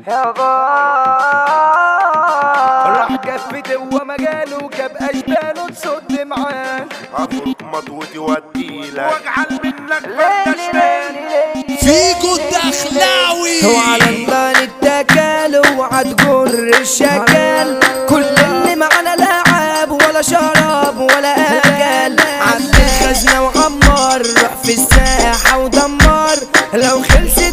راح كفت هو مجاله جاب اشباله تصد معاه افرك مطوتي واديلك واجعل منك فرده شمال فيجو الدخلاوي وعلى الله نتكل وعتجر الشكل كل اللي معانا لعب ولا شرب ولا اكل عند الخزنة وعمار روح في الساحة ودمر لو خلصت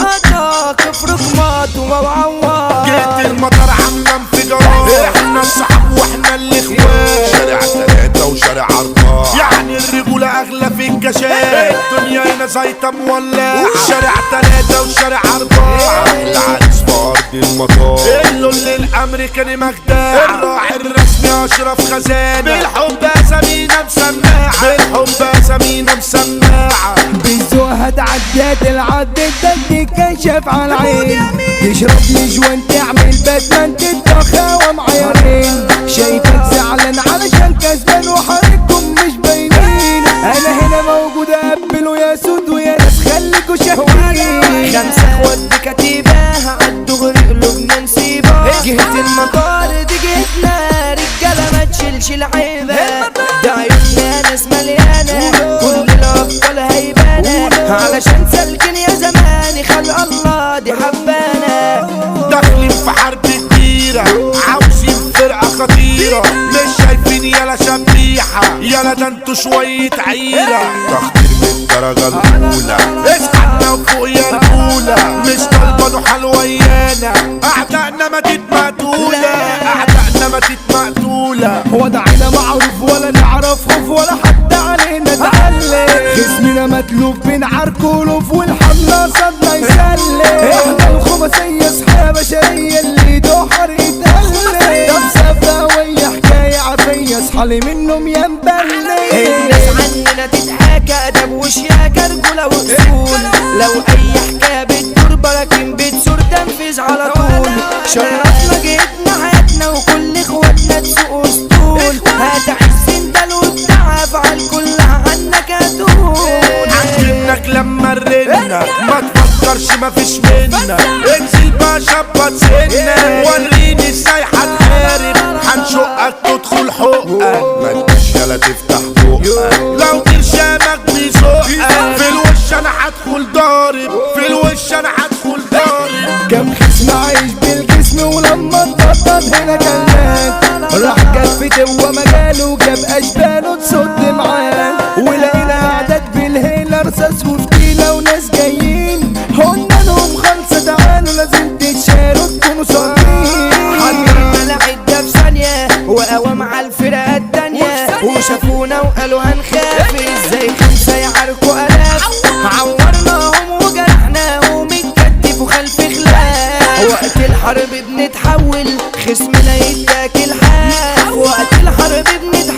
طلقاتك افرك مطوة وعوار جيت المطر عامله انفجارات احنا الصحاب واحنا الاخوات شارع تلاتة وشارع أربعة يعني الرجولة أغلى في الكشات الدنيا هنا زيطة مولعة شارع تلاتة وشارع أربعة العريس في أرض المطار اللول الأمريكاني مجدع الراعي الرسمي أشرف خزانة بالحب أسامينا مسماعة بالحب أسامينا مسماعة بالزوهة عدات العد الدد كشف على العين تشرب لي جوان تعمل باتمان تتخاوى معيارين شايفك زعلان علشان كسبان وحرككم مش باينين انا هنا موجود اقبله يا سود ويا ناس خليكوا شاهدين خمسة اخوات بكتيبة عالدغري قلوبنا نسيبها جهة المطار دي جهتنا رجالة ما تشيلش العيبة ده عيوننا ناس مليانة كل الأبطال هيبانة علشان سالكين يا زماني خلق الله دي حبانة داخلين في حرب كبيرة عاوزين فرقة خطيرة مش شايفين يلا شبيحة يلا ده انتوا شوية عيرة تخطير من الدرجة الأولى اصحابنا وفوق يا رجولة مش طالبة نحل ويانا أعدائنا ماتت مقتولة أعدائنا ماتت مقتولة وضعنا معروف ولا نعرف خوف ولا حد علينا تعلم جسمنا متلوف بين عركولوف والحملة صدنا يسلم احنا الخماسية صحية بشرية اللي دوحر يتألم طب سفاوية حكاية عافية اصحالي منهم يا مبلم الناس عننا تتحاكى ادب وشياكة رجولة واصول لو اي حكاية بتدور براكين بتثور تنفيذ على طول شرفنا جيتنا حياتنا وكل اخواتنا تسوق اسطول هتعز انت والتعب على الكل عنك هتقول عجبنك لما رنا ما تفكرش ما فيش منا انزل بقى شبط سنة وريني ازاي هتحارب هنشقك تدخل حقك ما تجيش يلا تفتح بقك لو برشامك بيزقك في الوش انا هدخل ضارب في الوش انا هدخل ضارب كم خصم عايش بالجسم ولما اتبطط هنا كلمات راح كفت هو مجاله وجاب اشباله تصد معاه ولقينا اعداد بالهيلة رصاص وفتيلة وناس جايين قلنا لهم خالصة تعالوا لازم تتشاروا تكونوا صابرين حضرنا العدة في ثانية وقوام على الفرقة التانية وشافونا وقالوا هنخاف ازاي خمسة يعاركوا الاف عورناهم وجرحناهم اتكتف وخلف خلاف وقت الحرب بنتحول خصمنا يتاكل حاف وقت الحرب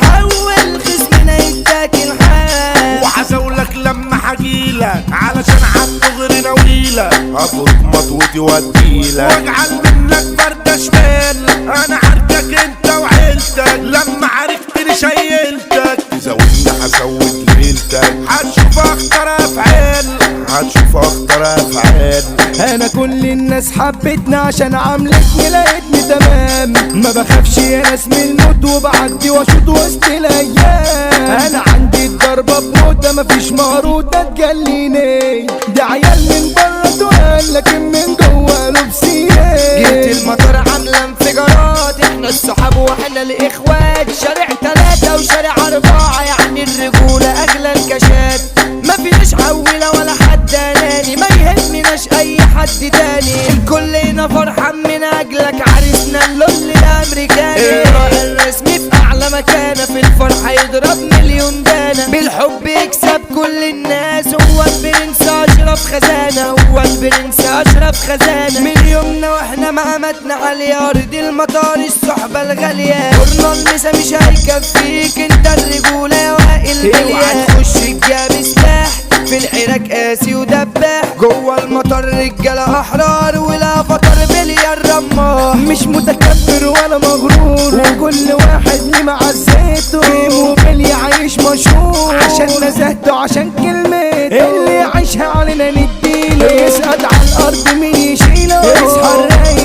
بنتحول خصمنا يتاكل حاف وعزولك لما هجيلك علشان هتغري ناويلك افرك مطوتي واديلك واجعل منك فردة شمال انا عارفك انت وعيلتك لما عرفتني شيلتك تزودني هزود ليلتك هتشوف اخطر افعال هتشوف اخطر افعال انا كل الناس حبتني عشان عاملتني لقيتني تمام ما بخافش يا ناس من الموت وبعدي واشوط وسط الايام انا عندي الضربه بموتة مفيش مهروده تجليني ده عيال من بره تقال لكن من جوه قلوب سيئة جيت المطر عامله انفجارات احنا الصحاب واحنا الاخوات شارع تلاتة وشارع اربعة يعني الرجولة اغلى الكاشات ما فيناش عويلة ولا حد اناني ما يهمناش اي حد تاني الكل هنا فرحان من اجلك عريسنا اللول الامريكاني الراعي الرسمي في اعلى مكانة في الفرحة يضرب مليون دانة بالحب يكسب كل الناس هو البرنس اشرف خزانة هو البرنس اشرف خزانة من يومنا واحنا مقامتنا عالية ارض المطار الصحبة الغالية قرنا المسا مش هيكفيك انت الرجولة يا وائل اوعى تخش الجاب سلاح في العراك قاسي ودباح جوه المطر رجاله احرار ولا فطر بليار رماح مش متكبر ولا مغرور وكل واحد ليه معزته في موبيل يعيش مشهور عشان نزهته عشان كلمة اللي يعيشها علينا نديله يسقط على الارض مين يشيله اصحى الرايق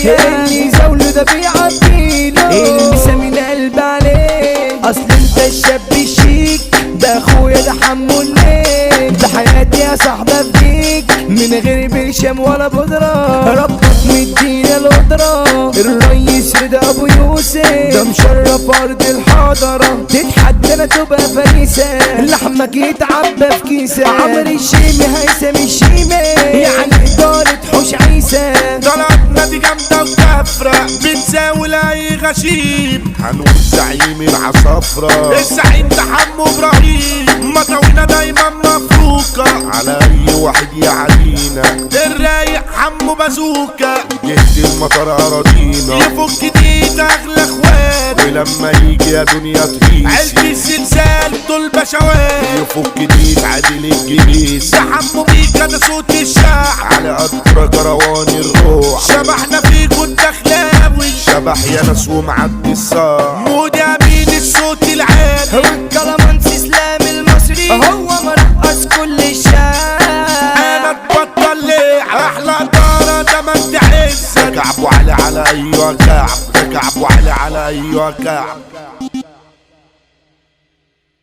مليان اللي زاوله ده بيعديله المسا من قلب عليه اصل انت الشاب الشيك ده اخويا ده حمو الليل ده حياتي يا صاحبي افديك من غير برشام ولا بودرة ربك مدينا القدرة الريس رضا ابو يوسف ده مشرف ارض الحضرة تتحدى تبقى فريسة لحمك يتعبى في كيسة عمر الشيمي هيثم الشيمي يعني إدارة حوش عيسى طلعتنا دي جامدة وكفرة بتزاول أي غشيم هنقول زعيم العصافرة الزعيم ده حمو إبراهيم مطاوينا دايما مفروكة على اي واحد يعدينا الرايق حمو بازوكا جهد المطر اراضينا يفك ايد أغلى إخوات ولما يجي يا دنيا تهيسي عيلة الزلزال دول بشوات يفك ايد عادل الجبيس ده حمو بيكا ده صوت الشعب على قدر كروان الروح شبحنا فيكو الدخلاوي شبح يا ناس ومعدي الصاع مود امين الصوت العالي هو الكلامانس اسلام المصري هو مرقص كل الشعب انا اتبطل ليه احلى دارة ده ما انت عزك كعب وعلي على ايوه كعب ده كعب وعلي على ايوه كعب